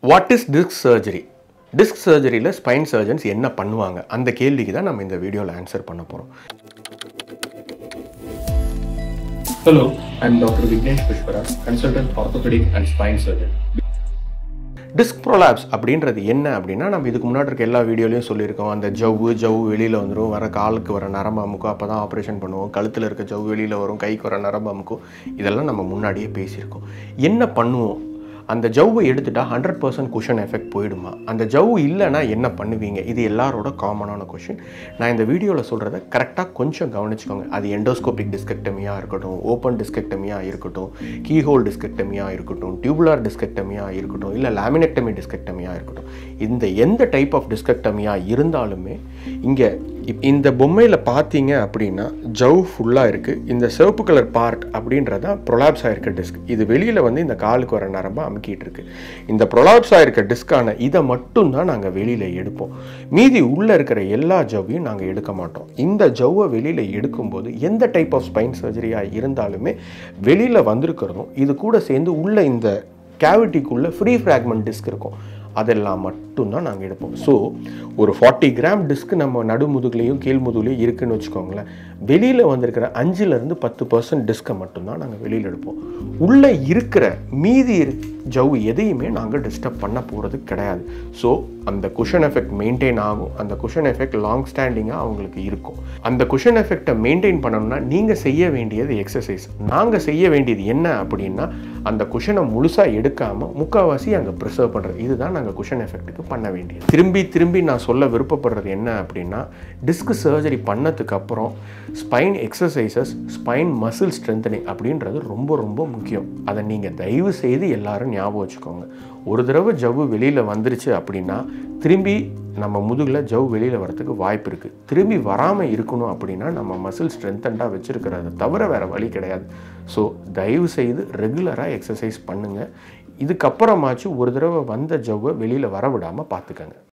What is disc surgery disc சர்ஜரியில் spine surgeons என்ன பண்ணுவாங்க அந்த கேள்விக்கு தான் நம்ம இந்த வீடியோவில் ஆன்சர் பண்ண போகிறோம் Hello, I'm Dr. Vignesh Pushpara, consultant orthopedic and spine surgeon. Disc prolapse அப்படின்றது என்ன அப்படின்னா நம்ம இதுக்கு முன்னாடி இருக்க எல்லா வீடியோலையும் சொல்லியிருக்கோம் அந்த ஜவ்வு ஜவ்வு வெளியில் வந்துடும் வர காலுக்கு வர நரம்பு அமுக்கும் அப்போ தான் ஆப்ரேஷன் பண்ணுவோம் கழுத்தில் இருக்க ஜவ்வு வெளியில் வரும் கைக்கு வர நரம்பு அமுக்கும் இதெல்லாம் நம்ம முன்னாடியே பேசியிருக்கோம் என்ன பண்ணுவோம் அந்த ஜவ்வை எடுத்துட்டா ஹண்ட்ரட் பர்சன்ட் குஷன் எஃபெக்ட் போயிடுமா அந்த ஜவ்வு இல்லைன்னா என்ன பண்ணுவீங்க இது எல்லாரோட காமனான கொஷின் நான் இந்த வீடியோவில் சொல்கிறத கரெக்டாக கொஞ்சம் கவனிச்சுக்கோங்க அது எண்டோஸ்கோபிக் டிஸ்கெக்டமியாக இருக்கட்டும் ஓப்பன் டிஸ்கெக்டமியாக இருக்கட்டும் கீஹோல் டிஸ்கெக்டமியாக இருக்கட்டும் டியூபுலார் டிஸ்கெக்டமியாக இருக்கட்டும் இல்லை லேமினெக்டமி டிஸ்கெக்டமியாக இருக்கட்டும் இந்த எந்த டைப் ஆஃப் டிஸ்கெக்டமியாக இருந்தாலுமே இங்கே இந்த பொம்மையில் பார்த்தீங்க அப்படின்னா ஜவ் ஃபுல்லாக இருக்குது இந்த சிவப்பு கலர் பார்ட் அப்படின்றத ப்ரொலாப்ஸ் ஆயிருக்க டிஸ்க் இது வெளியில் வந்து இந்த காலுக்கு வர நரம்பை அமுக்கிட்டு இருக்கு இந்த ப்ரொலாப்ஸ் ஆயிருக்க டிஸ்கான இதை மட்டும்தான் நாங்கள் வெளியில் எடுப்போம் மீதி உள்ளே இருக்கிற எல்லா ஜவ்வையும் நாங்கள் எடுக்க மாட்டோம் இந்த ஜவ்வை வெளியில் எடுக்கும்போது எந்த டைப் ஆஃப் ஸ்பைன் சர்ஜரியாக இருந்தாலுமே வெளியில் வந்திருக்கிறதும் இது கூட சேர்ந்து உள்ள இந்த கேவிட்டிக்குள்ளே ஃப்ரீ ஃப்ராக்மெண்ட் டிஸ்க் இருக்கும் அதெல்லாம் மட்டும்தான் நாங்கள் எடுப்போம் ஸோ ஒரு ஃபார்ட்டி கிராம் டிஸ்க் நம்ம நடுமுதுகுலையும் கீழ் முதுகுலையும் இருக்குன்னு வச்சுக்கோங்களேன் வெளியில் வந்திருக்கிற அஞ்சுலேருந்து பத்து பர்சன்ட் டிஸ்கை மட்டும்தான் நாங்கள் வெளியில் எடுப்போம் உள்ளே இருக்கிற மீதி இரு- ஜவ்வு எதையுமே நாங்கள் டிஸ்டர்ப் பண்ண போகிறது கிடையாது ஸோ அந்த குஷன் எஃபெக்ட் மெயின்டைன் ஆகும் அந்த குஷன் எஃபெக்ட் லாங் ஸ்டாண்டிங்காக அவங்களுக்கு இருக்கும் அந்த குஷன் எஃபெக்டை மெயின்டைன் பண்ணணும்னா நீங்கள் செய்ய வேண்டியது எக்ஸசைஸ் நாங்கள் செய்ய வேண்டியது என்ன அப்படின்னா அந்த குஷனை முழுசாக எடுக்காமல் முக்கால்வாசி அங்கே ப்ரிசர்வ் பண்ணுறது இதுதான் நாங்கள் குஷன் எஃபெக்ட்டுக்கு பண்ண வேண்டியது திரும்பி திரும்பி நான் சொல்ல விருப்பப்படுறது என்ன அப்படின்னா டிஸ்க் சர்ஜரி பண்ணதுக்கு அப்புறம் spine exercises spine muscle strengthening அப்படின்றது ரொம்ப ரொம்ப முக்கியம் அதை நீங்கள் தயவு செய்து எல்லாரும் ஞாபகம் வச்சுக்கோங்க ஒரு தடவை ஜவ்வு வெளியில் வந்துருச்சு அப்படின்னா திரும்பி நம்ம முதுகில் ஜவ் வெளியில் வரதுக்கு வாய்ப்பு இருக்குது திரும்பி வராமல் இருக்கணும் அப்படின்னா நம்ம மசில் ஸ்ட்ரென்தண்டாக வச்சுருக்கிறத தவிர வேறு வழி கிடையாது ஸோ தயவு செய்து ரெகுலராக எக்ஸசைஸ் பண்ணுங்கள் இதுக்கப்புறமாச்சும் ஒரு தடவை வந்த ஜவ்வை வெளியில் வர விடாமல் பார்த்துக்கங்க